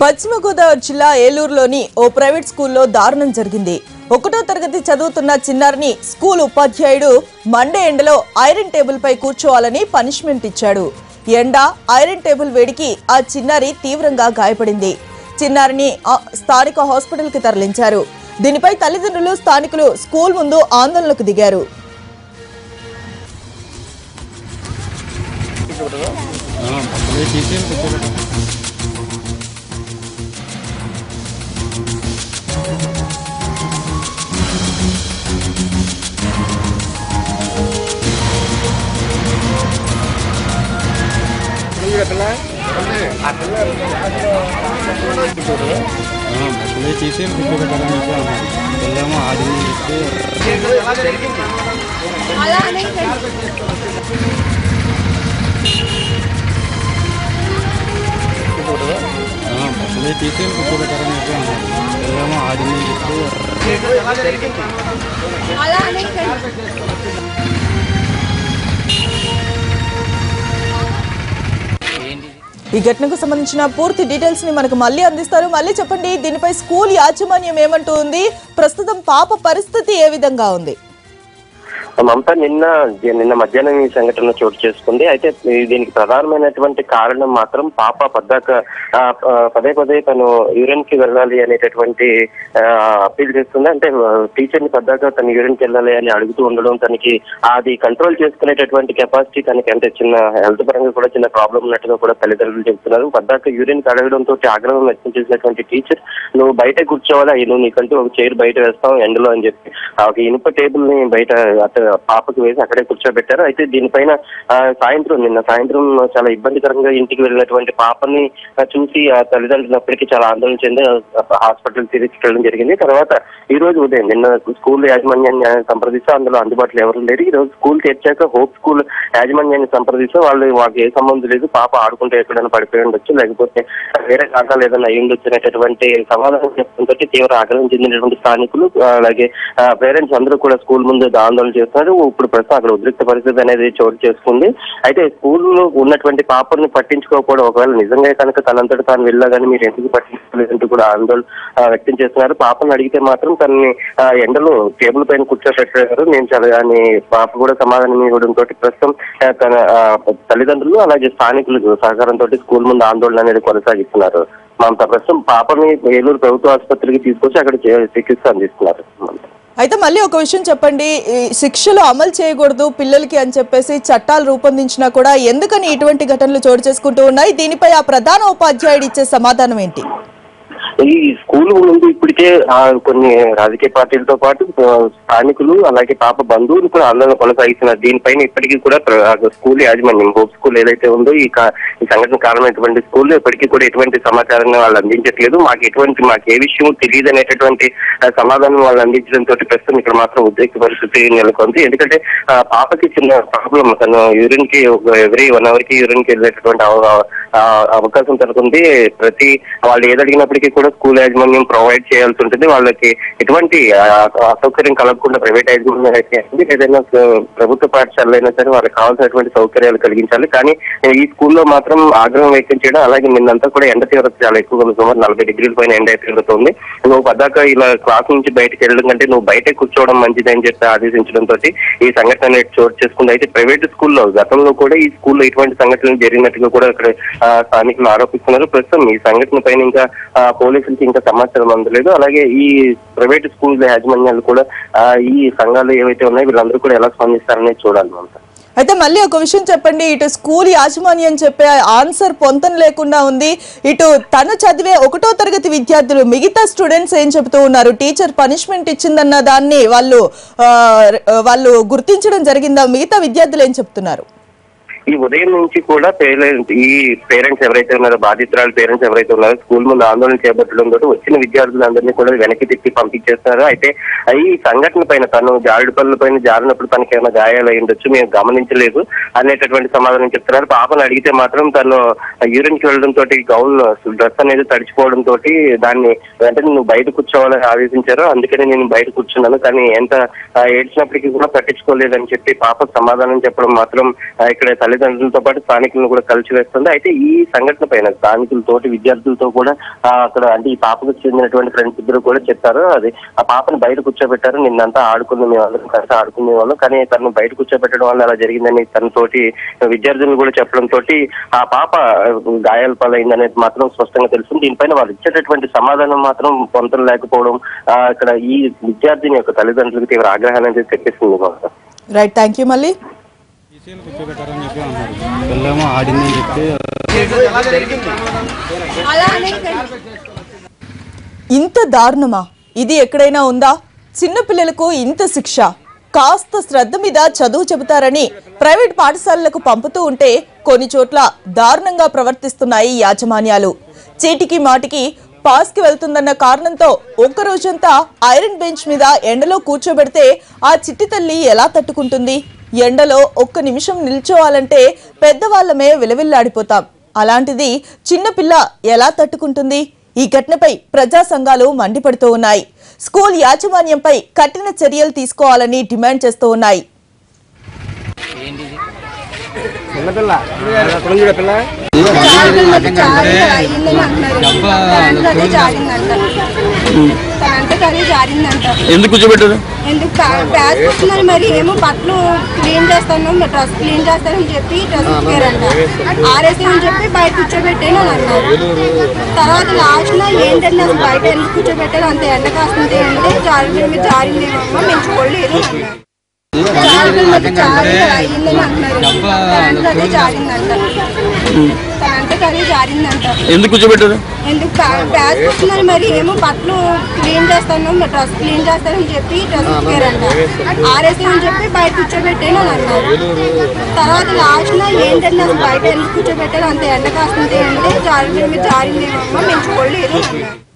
పశ్చిమ గోదావరి జిల్లా ఏలూరులోని ఓ ప్రైవేట్ స్కూల్లో దారుణం జరిగింది ఒకటో తరగతి చదువుతున్న చిన్నారిని స్కూల్ ఉపాధ్యాయుడు మండే ఎండలో ఐరన్ టేబుల్ పై కూర్చోవాలని పనిష్మెంట్ ఇచ్చాడు ఎండ ఐరన్ టేబుల్ వేడికి ఆ చిన్నారి తీవ్రంగా గాయపడింది చిన్నారిని ఆ స్థానిక హాస్పిటల్కి తరలించారు దీనిపై తల్లిదండ్రులు స్థానికులు స్కూల్ ముందు ఆందోళనకు దిగారు పక్కనే తీసేయండి కూర్చోబెట్టు. ఆ, పక్కనే తీసేయండి కూర్చోబెట్టాలని చెప్పి అన్నారు వెళ్ళాము ఆడింది చెప్తే ఆ, పక్కనే తీసేయండి కూర్చోబెట్టాలని చెప్పి అన్నారు వెళ్ళాము ఆడింది చెప్తే ఈ ఘటనకు సంబంధించిన పూర్తి డీటెయిల్స్ ని మనకు మళ్ళీ అందిస్తారు మళ్ళీ చెప్పండి దీనిపై స్కూల్ యాజమాన్యం ఏమంటూ ఉంది ప్రస్తుతం పాప పరిస్థితి ఏ విధంగా ఉంది మమత నిన్న నిన్న మధ్యాహ్నం ఈ సంఘటన చోటు చేసుకుంది అయితే ఈ దీనికి ప్రధానమైనటువంటి కారణం మాత్రం పాప పద్దాక ఆ, ఆ, పదే పదే తను యూరిన్ కి వెళ్ళాలి అనేటటువంటి అప్పీల్ చేస్తుంది అంటే టీచర్ ని పద్దాక తను యూరిన్ కి వెళ్ళాలి అని అడుగుతూ ఉండడం తనకి అది కంట్రోల్ చేసుకునేటటువంటి కెపాసిటీ తనకి అంటే చిన్న హెల్త్ పరంగా కూడా చిన్న ప్రాబ్లం ఉన్నట్టుగా కూడా తల్లిదండ్రులు చెప్తున్నారు పద్దాక యూరిన్ అడగడం తోటి ఆగ్రహం వ్యక్తం చేసినటువంటి టీచర్ నువ్వు బయట కూర్చోవాలా నువ్వు నీకంటూ ఒక చైర్ బయట వేస్తావు ఎండలో అని చెప్పి ఆ ఒక ఇనుప టేబుల్ ని బయట అత పాపకు వేసి అక్కడే కూర్చోబెట్టారు అయితే దీనిపైన ఆ, సాయంత్రం నిన్న సాయంత్రం చాలా ఇబ్బందికరంగా ఇంటికి వెళ్ళినటువంటి పాపని ఆ, చూసి ఆ తల్లిదండ్రులు అప్పటికి చాలా ఆందోళన చెంది హాస్పిటల్ తీసుకెళ్ళడం జరిగింది తర్వాత ఈ రోజు ఉదయం నిన్న స్కూల్ యాజమాన్యాన్ని సంప్రదిస్తే అందులో అందుబాటులో ఎవరు లేరు ఈ రోజు స్కూల్ తెచ్చాక హోప్ స్కూల్ యాజమాన్యాన్ని సంప్రదిస్తే వాళ్ళు వాళ్ళకి ఏ సంబంధం లేదు పాప ఆడుకుంటే ఎక్కడైనా పడిపోయి ఉండొచ్చు లేకపోతే వేరే కాకాలు ఏదైనా అయి ఉండొచ్చు అనేటటువంటి సమాధానం చెప్తుంటే తీవ్ర ఆగ్రహం చెందినటువంటి స్థానికులు ఆ, అలాగే పేరెంట్స్ అందరూ కూడా స్కూల్ ముందు ఆందోళన చేస్తున్నారు ఇప్పుడు ప్రస్తుతం అక్కడ ఉద్రిక్త పరిస్థితి అనేది చోటు చేసుకుంది అయితే స్కూల్లో ఉన్నటువంటి పాపని పట్టించుకోకపోవడం ఒకవేళ నిజంగా కనుక తనంతట తాను వెళ్ళా కానీ మీరు ఎందుకు పట్టించుకోలేదంటూ కూడా ఆందోళన ఆ, వ్యక్తం చేస్తున్నారు పాపను అడిగితే మాత్రం తనని ఆ, ఎండలో టేబుల్ పైన కూర్చోబెట్టారు నేను చాలా అని పాప కూడా సమాధానం ఇవ్వడంతో ప్రస్తుతం ఆ, తన ఆ, తల్లిదండ్రులు అలాగే స్థానికులు సహకారంతో స్కూల్ ముందు ఆందోళన అనేది కొనసాగిస్తున్నారు మమత ప్రస్తుతం పాపని ఏలూరు ప్రభుత్వ ఆసుపత్రికి తీసుకొచ్చి అక్కడ చే- చికిత్స అందిస్తున్నారు మమత. అయితే మళ్ళీ ఒక విషయం చెప్పండి ఈ శిక్షలు అమలు చేయకూడదు పిల్లలకి అని చెప్పేసి చట్టాలు రూపొందించినా కూడా ఎందుకని ఇటువంటి ఘటనలు చోటు చేసుకుంటూ ఉన్నాయి దీనిపై ఆ ప్రధాన ఉపాధ్యాయుడు ఇచ్చే సమాధానం ఏంటి ఈ స్కూల్ ముందు ఇప్పటికే ఆ, కొన్ని రాజకీయ పార్టీలతో పాటు ఆ, స్థానికులు అలాగే పాప బంధువులు కూడా ఆందోళన కొనసాగిస్తున్నారు దీనిపైన ఇప్పటికీ కూడా ప్ర- ఆ స్కూల్ యాజమాన్యం హోప్ స్కూల్ ఏదైతే ఉందో ఈ కా- ఈ సంఘటన కారణమైనటువంటి స్కూల్ ఇప్పటికీ కూడా ఎటువంటి సమాచారాన్ని వాళ్ళు అందించట్లేదు మాకు ఎటువంటి మాకు ఏ విషయం తెలియదు అనేటటువంటి ఆ, సమాధానం వాళ్ళు అందించడంతో ప్రస్తుతం ఇక్కడ మాత్రం ఉద్రిక్త పరిస్థితి నెలకొంది ఎందుకంటే ఆ, పాపకి చిన్న ప్రాబ్లం తను యూరిన్ కి ఎవ్రీ వన్ అవర్ కి యూరిన్ కి వెళ్ళేటటువంటి అవ- ఆ, అవకాశం తనకుంది ప్రతి వాళ్ళు ఏది అడిగినప్పటికీ కూడా స్కూల్ యాజమాన్యం ప్రొవైడ్ చేయాల్సి ఉంటుంది వాళ్ళకి ఎటువంటి ఆ, అసౌకర్యం కలగకుండా ప్రైవేట్ యాజమాన్యం అయితే ఉంది. ఏదైనా స- ప్రభుత్వ పాఠశాలలో అయినా సరే వాళ్ళకి కావాల్సినటువంటి సౌకర్యాలు కలిగించాలి కానీ ఈ స్కూల్లో మాత్రం ఆగ్రహం వ్యక్తం చేయడం అలాగే నిన్నంతా కూడా ఎండ తీవ్రత చాలా ఎక్కువగా ఉంది సుమారు నలభై డిగ్రీల పైన ఎండ తీవ్రత ఉంది నువ్వు పద్దాక ఇలా క్లాస్ నుంచి బయటకు వెళ్ళడం కంటే నువ్వు బయట కూర్చోవడం మంచిది అని చెప్పి ఆదేశించడంతో ఈ సంఘటన అనేది చోటు చేసుకుంది అయితే ప్రైవేట్ స్కూల్లో గతంలో కూడా ఈ స్కూల్లో ఇటువంటి సంఘటనలు జరిగినట్టుగా కూడా ఇక్కడ ఆ, స్థానికులు ఆరోపిస్తున్నారు ప్రస్తుతం ఈ సంఘటన పైన ఇంకా ఆ, పోలీసులకి ఇంకా సమాచారం అందలేదు అలాగే ఈ ప్రైవేట్ స్కూల్ యాజమాన్యాలు కూడా ఆ, ఈ సంఘాలు ఏవైతే ఉన్నాయో వీళ్ళందరూ కూడా ఎలా స్పందిస్తారనేది చూడాలి మనం అయితే మళ్ళీ ఒక విషయం చెప్పండి ఇటు స్కూల్ యాజమాన్యం చెప్పే ఆన్సర్ పొంతం లేకుండా ఉంది ఇటు తను చదివే ఒకటో తరగతి విద్యార్థులు మిగతా స్టూడెంట్స్ ఏం చెబుతూ ఉన్నారు టీచర్ పనిష్మెంట్ ఇచ్చిందన్న దాన్ని వాళ్ళు ఆ, వాళ్ళు గుర్తించడం జరిగిందా మిగతా విద్యార్థులు ఏం చెప్తున్నారు ఈ ఉదయం నుంచి కూడా పేరెంట్ ఈ పేరెంట్స్ ఎవరైతే ఉన్నారో బాధితురాలు పేరెంట్స్ ఎవరైతే ఉన్నారో స్కూల్ ముందు ఆందోళన చేపట్టడం తోటి వచ్చిన విద్యార్థులందరినీ కూడా వెనక్కి తిప్పి పంపించేస్తున్నారు అయితే ఈ సంఘటన పైన తను జారుడు పనుల పైన జారినప్పుడు తనకి ఏమైనా గాయాలు అయి ఉండొచ్చు మేము గమనించలేదు అనేటటువంటి సమాధానం చెప్తున్నారు పాపను అడిగితే మాత్రం తను యూరిన్ కి వెళ్ళడం తోటి గౌన్ డ్రెస్ అనేది తడిచిపోవడం తోటి దాన్ని వెంటనే నువ్వు బయట కూర్చోవాలని ఆదేశించారు అందుకని నేను బయట కూర్చున్నాను కానీ ఎంత ఆ, ఏడ్చినప్పటికీ కూడా పట్టించుకోలేదని చెప్పి పాప సమాధానం చెప్పడం మాత్రం ఆ, ఇక్కడ తల్లిదండ్రులతో పాటు స్థానికులను కూడా కలిసి వేస్తుంది అయితే ఈ సంఘటన పైన స్థానికులతోటి విద్యార్థులతో కూడా ఆ, అక్కడ అంటే ఈ పాపకు చెందినటువంటి ఫ్రెండ్స్ ఇద్దరు కూడా చెప్పారు అది ఆ పాపను బయట కూర్చోబెట్టారు నిన్నంతా ఆడుకుంది మేము అందరం కలిసి ఆడుకునే వాళ్ళం కానీ తను బయట కూర్చోబెట్టడం వల్ల అలా జరిగిందని తన తోటి విద్యార్థులు కూడా చెప్పడం తోటి ఆ పాప గాయాల పాలైంది అనేది మాత్రం స్పష్టంగా తెలుస్తుంది దీనిపైన వాళ్ళు ఇచ్చేటటువంటి సమాధానం మాత్రం పొంతలు లేకపోవడం ఆ, ఇక్కడ ఈ విద్యార్థిని యొక్క తల్లిదండ్రులకు తీవ్ర ఆగ్రహాన్ని అనేది తెప్పిస్తుంది మాత్రం రైట్ థ్యాంక్ యూ మళ్ళీ టీసీని కూర్చోబెట్టారని చెప్పి అన్నారు పిల్లేమో ఆడిందని చెప్పి ఇంత దారుణమా ఇది ఎక్కడైనా ఉందా చిన్న పిల్లలకు ఇంత శిక్ష కాస్త శ్రద్ధ మీద చదువు చెబుతారని ప్రైవేట్ పాఠశాలలకు పంపుతూ ఉంటే కొన్ని చోట్ల దారుణంగా ప్రవర్తిస్తున్నాయి యాజమాన్యాలు చీటికి మాటికి పాస్కి వెళ్తుందన్న కారణంతో ఒక్క రోజంతా ఐరన్ బెంచ్ మీద ఎండలో కూర్చోబెడితే ఆ చిట్టి తల్లి ఎలా తట్టుకుంటుంది ఎండలో ఒక్క నిమిషం నిల్చోవాలంటే పెద్దవాళ్ళమే విలవిల్లాడిపోతాం అలాంటిది చిన్నపిల్ల ఎలా తట్టుకుంటుంది ఈ ఘటనపై ప్రజా సంఘాలు మండిపడుతూ ఉన్నాయి స్కూల్ యాజమాన్యంపై కఠిన చర్యలు తీసుకోవాలని డిమాండ్ చేస్తూ ఉన్నాయి తనంటే తనే జారిందంట ఎందుకు కూర్చోబెట్టారు ఎందుకు ప్యాస్ వస్తున్నారు మరి ఏమో బట్టలు క్లీన్ చేస్తాను డ్రెస్ క్లీన్ చేస్తానని చెప్పి డ్రెస్ ఉతికారంట ఆరేసి అని చెప్పి బయట కూర్చోబెట్టాను అని అన్నారు తర్వాత లాస్ట్ లో ఏంటంటే అసలు బయట ఎందుకు కూర్చోబెట్టారు అంత ఎండ కాస్తుంది అంటే జారింది మీరు జారిందేమో మేము చూడలేదు అన్నారు. జారింది మరి జారింది అయిందని అంటున్నారు తనంటే తనే జారిందంట తనంటే తనే జారిందంట ఎందుకు కూర్చోబెట్టారు ఎందుకు ప్యాస్ వస్తున్నారు మరి ఏమో బట్టలు క్లీన్ చేస్తాను డ్రెస్ క్లీన్ చేస్తానని చెప్పి డ్రెస్ ఉతికారంట ఆరేసి అని చెప్పి బయట కూర్చోబెట్టాను అని అన్నారు తర్వాత లాస్ట్ లో ఏంటంటే అసలు బయట ఎందుకు కూర్చోబెట్టారు అంత ఎండ కాస్తుంది అంటే జారింది మీరు జారిందేమో మేము చూడలేదు అన్నారు